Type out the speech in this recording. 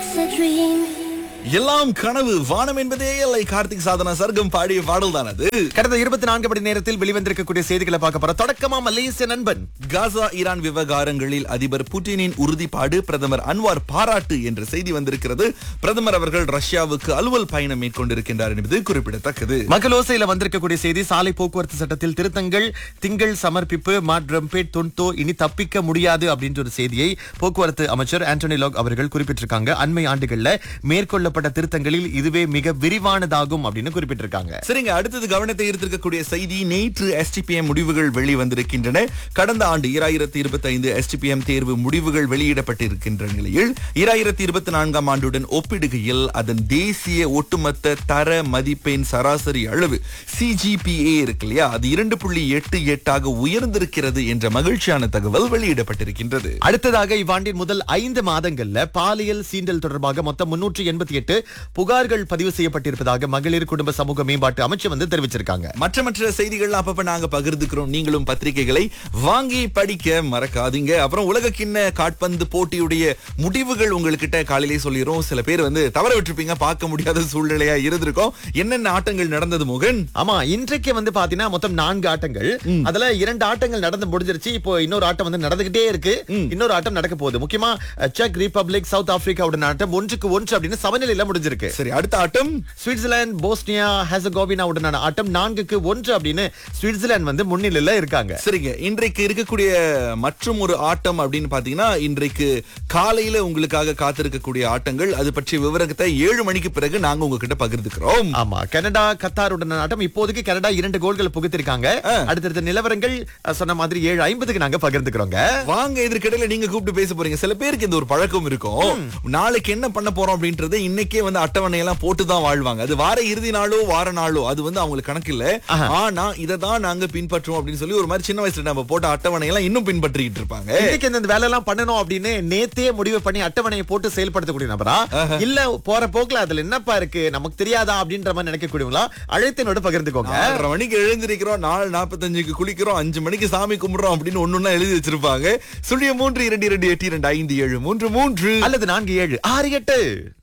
a dream. எல்லாம் கனவு வானம் என்பதே இல்லை கார்த்திக் சாதனா சர்க்கம் பாடிய பாடல் தான் அது கடந்த இருபத்தி நான்கு மணி நேரத்தில் வெளிவந்திருக்கக்கூடிய செய்திகளை பார்க்க போறோம் தொடக்கமா மலேசிய நண்பன் காசா ஈரான் விவகாரங்களில் அதிபர் புட்டினின் உறுதிப்பாடு பிரதமர் அன்வார் பாராட்டு என்ற செய்தி வந்திருக்கிறது பிரதமர் அவர்கள் ரஷ்யாவுக்கு அலுவல் பயணம் மேற்கொண்டிருக்கின்றார் என்பது குறிப்பிடத்தக்கது மக்களோசையில வந்திருக்கக்கூடிய செய்தி சாலை போக்குவரத்து சட்டத்தில் திருத்தங்கள் திங்கள் சமர்ப்பிப்பு மாட்ரம்பேட் தொன்தோ இனி தப்பிக்க முடியாது அப்படின்ற ஒரு செய்தியை போக்குவரத்து அமைச்சர் ஆண்டனி லாக் அவர்கள் குறிப்பிட்டிருக்காங்க அண்மை ஆண்டுகள்ல மேற்கொள்ளப்பட்ட திருத்தங்களில் இதுவே மிக விரிவானதாகும் அப்படின்னு குறிப்பிட்டிருக்காங்க சரிங்க அடுத்தது கவனத்தை ஈர்த்திருக்கக்கூடிய செய்தி நேற்று எஸ்டிபிஎம் முடிவுகள் வெளிவந்திருக்கின்றன கடந்த ஆண்டு இராயிரத்தி இருபத்தி ஐந்து எஸ்டிபிஎம் தேர்வு முடிவுகள் வெளியிடப்பட்டிருக்கின்ற நிலையில் இராயிரத்தி இருபத்தி நான்காம் ஆண்டுடன் ஒப்பிடுகையில் அதன் தேசிய ஒட்டுமொத்த தர மதிப்பெண் சராசரி அளவு சிஜிபிஏ இருக்கு இல்லையா அது இரண்டு புள்ளி எட்டு எட்டாக உயர்ந்திருக்கிறது என்ற மகிழ்ச்சியான தகவல் வெளியிடப்பட்டிருக்கின்றது அடுத்ததாக இவ்வாண்டின் முதல் ஐந்து மாதங்கள்ல பாலியல் சீண்டல் தொடர்பாக மொத்தம் முன்னூற்றி எண்பத்தி எட்டு புகார்கள் பதிவு செய்யப்பட்டிருப்பதாக மகளிர் குடும்ப சமூக மேம்பாட்டு அமைச்சர் வந்து தெரிவிச்சிருக்காங்க மற்ற மற்ற செய்திகள் அப்பப்ப நாங்க பகிர்ந்துக்கிறோம் நீங்களும் பத்திரிகைகளை வாங்கி படிக்க மறக்காதீங்க அப்புறம் உலக கிண்ண காட்பந்து போட்டியுடைய முடிவுகள் உங்ககிட்ட காலையிலே சொல்லிடுறோம் சில பேர் வந்து தவற விட்டுருப்பீங்க பார்க்க முடியாத சூழ்நிலையா இருந்திருக்கும் என்னென்ன ஆட்டங்கள் நடந்தது முகன் ஆமா இன்றைக்கு வந்து பாத்தீங்கன்னா மொத்தம் நான்கு ஆட்டங்கள் அதுல இரண்டு ஆட்டங்கள் நடந்து முடிஞ்சிருச்சு இப்போ இன்னொரு ஆட்டம் வந்து நடந்துகிட்டே இருக்கு இன்னொரு ஆட்டம் நடக்க போகுது முக்கியமா அஹ், செக் ரிபப்ளிக் சவுத் ஆப்பிரிக்காவுடன் ஆட்டம் ஒன்றுக்கு ஒன்று அப்படின்னு சமநிலையில முடிஞ்சிருக்கு சரி அடுத்த ஆட்டம் சுவிட்சர்லாந்து போஸ்னியா ஹெசகோவினாவுடனான ஆட்டம் நான்குக்கு ஒன்று அப்படின்னு சுவிட்சர்லாந்து வந்து முன்னிலையில இருக்காங்க சரிங்க இன்றைக்கு இருக்கக்கூடிய மற்றும் ஒரு ஆட்டம் அப்படின்னு பாத்தீங்கன்னா இன்றைக்கு காலையில உங்களுக்காக காத்திருக்கக்கூடிய ஆட்டங்கள் அது பற்றிய விவரத்தை ஏழு மணிக்கு பிறகு நாங்க உங்ககிட்ட பகிர்ந்துக்கிறோம் ஆமா கனடா கத்தாருடன் ஆட்டம் இப்போதைக்கு கனடா இரண்டு கோல்களை புகுத்திருக்காங்க அடுத்தடுத்த நிலவரங்கள் அஹ், சொன்ன மாதிரி ஏழு ஐம்பதுக்கு நாங்க பகிர்ந்துக்கிறோங்க வாங்க இதற்கிடையில நீங்க கூப்பிட்டு பேச போறீங்க சில பேருக்கு இந்த ஒரு பழக்கம் இருக்கும் நாளைக்கு என்ன பண்ண போறோம் அப்படின்றத இன்னைக்கே வந்து அட்டவணை எல்லாம் போட்டு தான் வாழ்வாங்க அது வார இறுதி நாளோ வார நாளோ அது வந்து அவங்களுக்கு கணக்கு இல்ல ஆனா இதை தான் நாங்க பின்பற்றுவோம் அப்படின்னு சொல்லி ஒரு மாதிரி சின்ன வயசுல நம்ம போட்ட அட்டவணை எல்லாம் இன்னும் பின்பற்றிட்டு இருப்பாங்க இன்னைக்கு இந்த வேலை எல்லாம் பண்ணணும் அப்படின்னு நேத்தே முடிவு பண்ணி அட்டவணையை போட்டு செயல்படுத்தக்கூடிய நபரா இல்ல போற போக்குல அதுல என்னப்பா இருக்கு நமக்கு தெரியாதா அப்படின்ற மாதிரி நினைக்கக்கூடியவங்களா அழைத்தினோட பகிர்ந்துக்கோங்க ஆறரை மணிக்கு எழுந்திருக்கிறோம் நாலு நாற்பத்தஞ்சுக்கு குளிக்கிறோம் அஞ்சு மணிக்கு சாமி கும்பிடுறோம் அப்படின்னு ஒண்ணுன்னா எழுதி வச்சிருப்பாங்க சுழிய மூன்று இரண்டு இரண்டு எட்டு இரண்டு ஐந்து ஏழு மூன்று மூன்று அல்லது நான்கு ஏழு ஆறு எட்டு